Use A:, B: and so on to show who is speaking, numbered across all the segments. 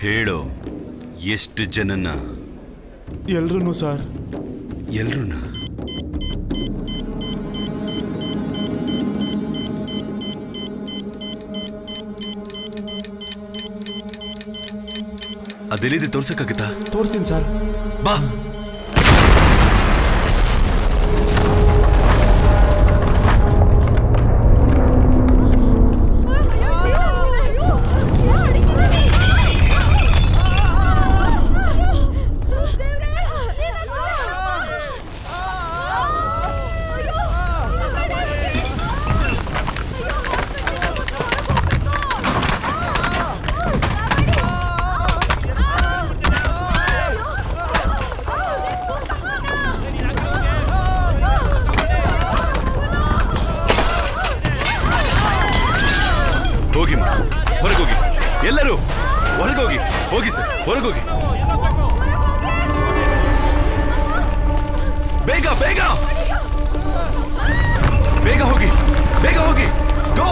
A: ಹೇಳು ಎಷ್ಟು ಜನನ
B: ಎಲ್ರೂ ಸರ್
A: ಎಲ್ರೂನ ಅದೆಲ್ಲಿದೆ ತೋರ್ಸಕ್ಕಾಗತ್ತಾ
B: ತೋರಿಸ್ತೀನಿ ಸರ್
A: ಬಾ ಹೋಗಿ ಹೊರಗೋಗಿ ಎಲ್ಲರೂ ಹೊರಗೋಗಿ ಹೋಗಿ ಸರ್ ಹೊರಗೋಗಿ ಬೇಗ ಬೇಗ ಬೇಗ ಹೋಗಿ ಬೇಗ ಹೋಗಿ ಗೋ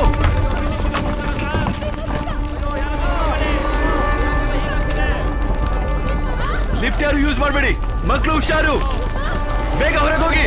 A: ಲಿಫ್ಟ್ ಯಾರು ಯೂಸ್ ಮಾಡಬೇಡಿ ಮಕ್ಕಳು ಹುಷಾರು ಬೇಗ ಹೊರಗೋಗಿ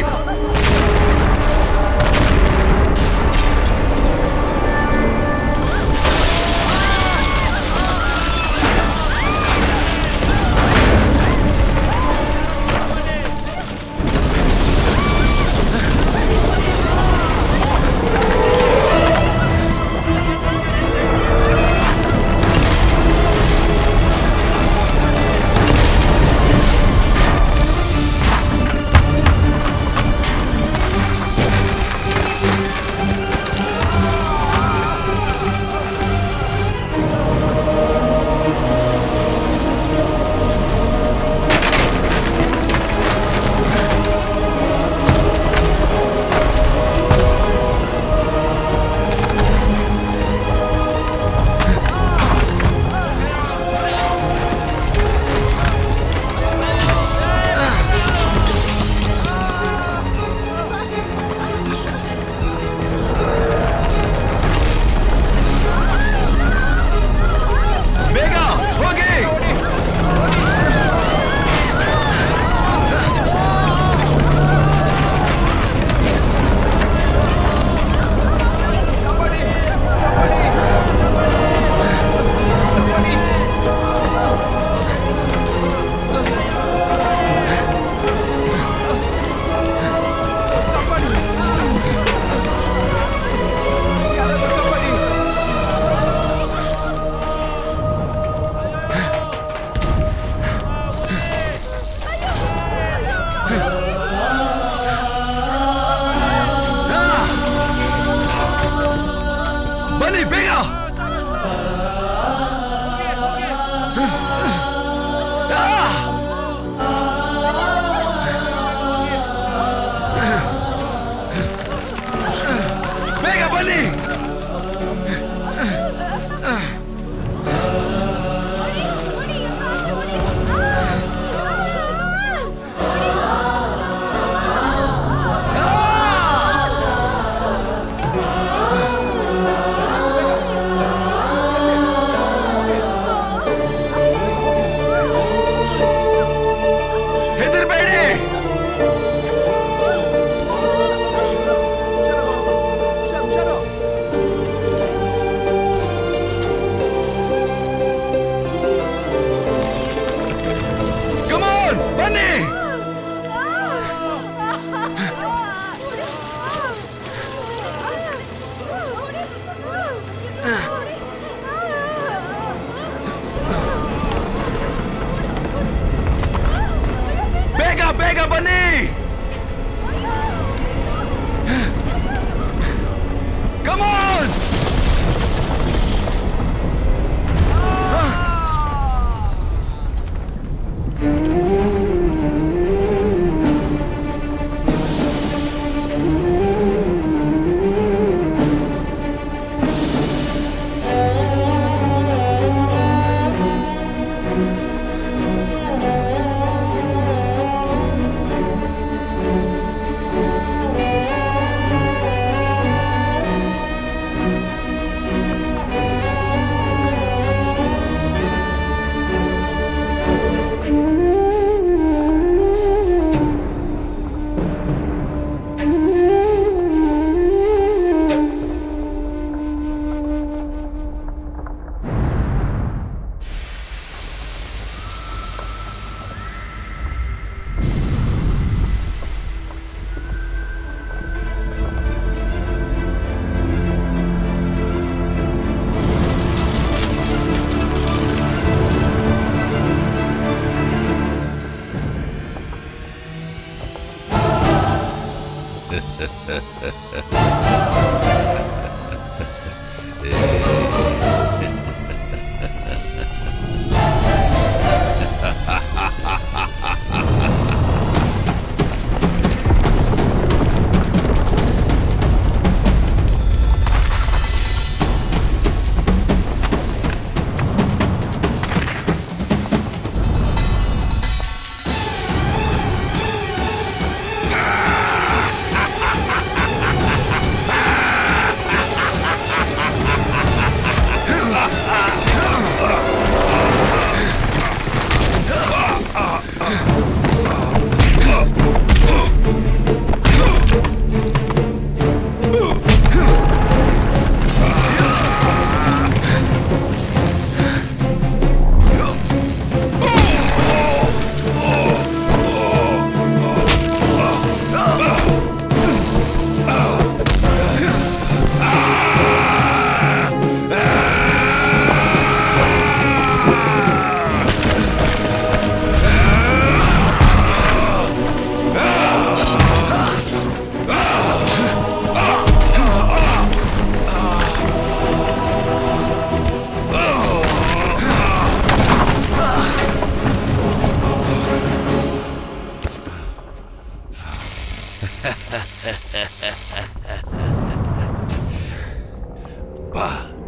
A: ಬೇಗ ಹೋಗಿ ಬನ್ನಿ ಬೇಗ ಬೇಗ ಬನ್ನಿ ಹೆದರ್ಬೇಡಿ ಕಮಾನ್ ಬನ್ನಿ ಬೇಗ ಬೇಗ ಬನ್ನಿ ಕಮಾನ್ ಬಾ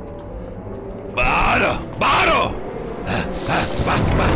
A: ಬಾರೋ ಬಾರೋ ಬಾ ಬಾ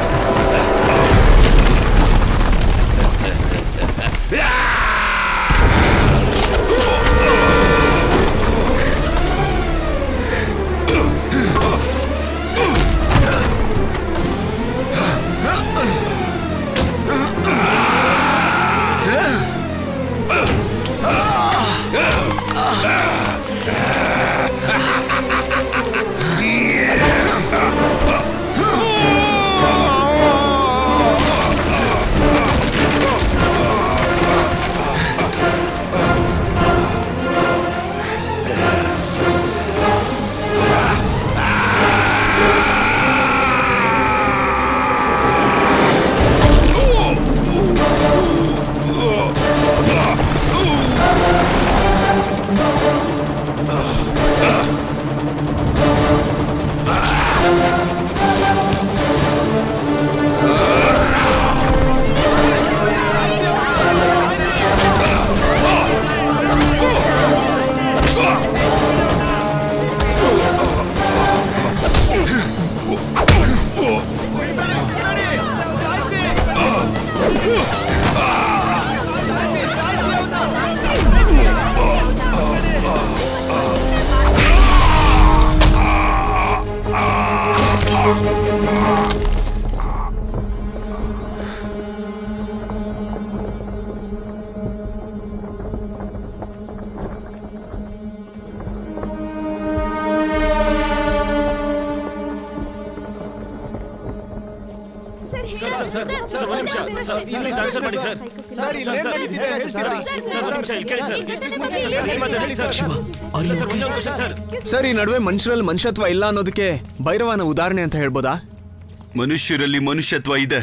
C: ಸರ್ ಸರ್ ಸರ್ ಸರ್ ಒಂದು ನಿಮಿಷ ಸರ್ ಪ್ಲೀಸ್ ಆನ್ಸರ್ ಮಾಡಿ sir sir sir sir sir ಒಂದು ನಿಮಿಷ ಇಲ್ಲಿ ಕೇಳಿ ಸರ್ ಸರ್ ಸರ್ ಏನು ಮಾತಾಡಿ ಸರ್ ಶಿವ ಇಲ್ಲ ಸರ್ ಒಂದೇ ಒಂದು ಕ್ವಶನ್ ಸರ್
D: ಸರ್ ಈ ನಡುವೆ ಮನುಷ್ಯರಲ್ಲಿ ಮನುಷ್ಯತ್ವ ಇಲ್ಲ ಅನ್ನೋದಕ್ಕೆ ಭೈರವನ ಉದಾಹರಣೆ ಅಂತ ಹೇಳ್ಬೋದಾ
A: ಮನುಷ್ಯರಲ್ಲಿ ಮನುಷ್ಯತ್ವ ಇದೆ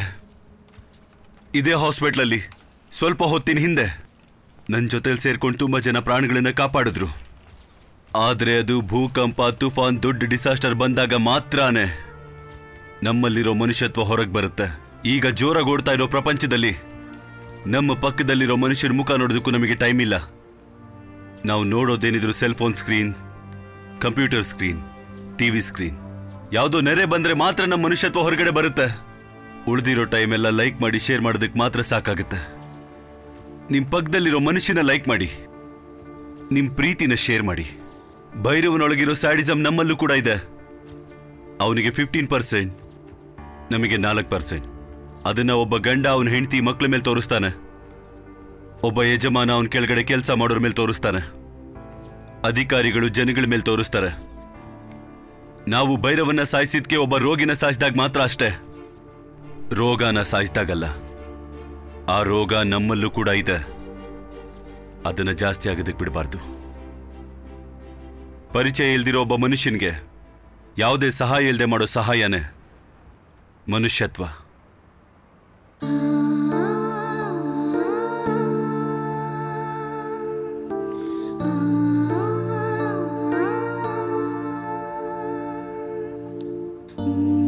A: ಇದೇ ಹಾಸ್ಪಿಟ್ಲಲ್ಲಿ ಸ್ವಲ್ಪ ಹೊತ್ತಿನ ಹಿಂದೆ ನನ್ನ ಜೊತೆಲಿ ಸೇರ್ಕೊಂಡು ತುಂಬ ಜನ ಪ್ರಾಣಿಗಳನ್ನ ಕಾಪಾಡಿದ್ರು ಆದರೆ ಅದು ಭೂಕಂಪ ತುಫಾನ್ ದೊಡ್ಡ ಡಿಸಾಸ್ಟರ್ ಬಂದಾಗ ಮಾತ್ರನೇ ನಮ್ಮಲ್ಲಿರೋ ಮನುಷ್ಯತ್ವ ಹೊರಗೆ ಬರುತ್ತೆ ಈಗ ಜೋರಾಗಿ ಓಡ್ತಾ ಇರೋ ಪ್ರಪಂಚದಲ್ಲಿ ನಮ್ಮ ಪಕ್ಕದಲ್ಲಿರೋ ಮನುಷ್ಯರ ಮುಖ ನೋಡೋದಕ್ಕೂ ನಮಗೆ ಟೈಮ್ ಇಲ್ಲ ನಾವು ನೋಡೋದೇನಿದ್ರು cell phone screen computer screen TV screen ಯಾವುದೋ ನೆರೆ ಬಂದ್ರೆ ಮಾತ್ರ ನಮ್ಮ ಮನುಷ್ಯತ್ವ ಹೊರಗಡೆ ಬರುತ್ತೆ ಉಳಿದಿರೋ ಟೈಮ್ ಎಲ್ಲ ಲೈಕ್ ಮಾಡಿ ಶೇರ್ ಮಾಡೋದಕ್ಕೆ ಮಾತ್ರ ಸಾಕಾಗುತ್ತೆ ನಿಮ್ ಪಕ್ಕದಲ್ಲಿರೋ ಮನುಷ್ಯನ ಲೈಕ್ ಮಾಡಿ ನಿಮ್ ಪ್ರೀತಿನ ಶೇರ್ ಮಾಡಿ ಭೈರವನೊಳಗಿರೋ ಸ್ಯಾಡಿಸಮ್ ನಮ್ಮಲ್ಲೂ ಕೂಡ ಇದೆ ಅವನಿಗೆ ಫಿಫ್ಟೀನ್ ಪರ್ಸೆಂಟ್ ನಮಗೆ ನಾಲ್ಕು ಪರ್ಸೆಂಟ್ ಅದನ್ನ ಒಬ್ಬ ಗಂಡ ಅವನ ಹೆಂಡತಿ ಮಕ್ಳ ಮೇಲೆ ತೋರಿಸ್ತಾನೆ ಒಬ್ಬ ಯಜಮಾನ ಅವನ ಕೆಳಗಡೆ ಕೆಲಸ ಮಾಡೋರ ಮೇಲೆ ತೋರಿಸ್ತಾನೆ ಅಧಿಕಾರಿಗಳು ಜನಗಳ ಮೇಲೆ ತೋರಿಸ್ತಾರೆ ನಾವು ಭೈರವನ್ನ ಸಾಯಿಸಿದ್ಕೆ ಒಬ್ಬ ರೋಗಿನ ಸಾಯಿಸಿದಾಗ ಮಾತ್ರ ಅಷ್ಟೇ ರೋಗನ ಸಾಯಿಸಿದಾಗಲ್ಲ ಆ ರೋಗ ನಮ್ಮಲ್ಲೂ ಕೂಡ ಇದೆ ಅದನ್ನ ಜಾಸ್ತಿ ಆಗೋದಕ್ಕೆ ಬಿಡಬಾರ್ದು ಪರಿಚಯ ಇಲ್ದಿರೋ ಒಬ್ಬ ಮನುಷ್ಯನಿಗೆ ಯಾವುದೇ ಸಹಾಯ ಇಲ್ಲದೆ ಮಾಡೋ ಸಹಾಯನೇ ಮನುಷ್ಯತ್ವ
E: Mm-hmm.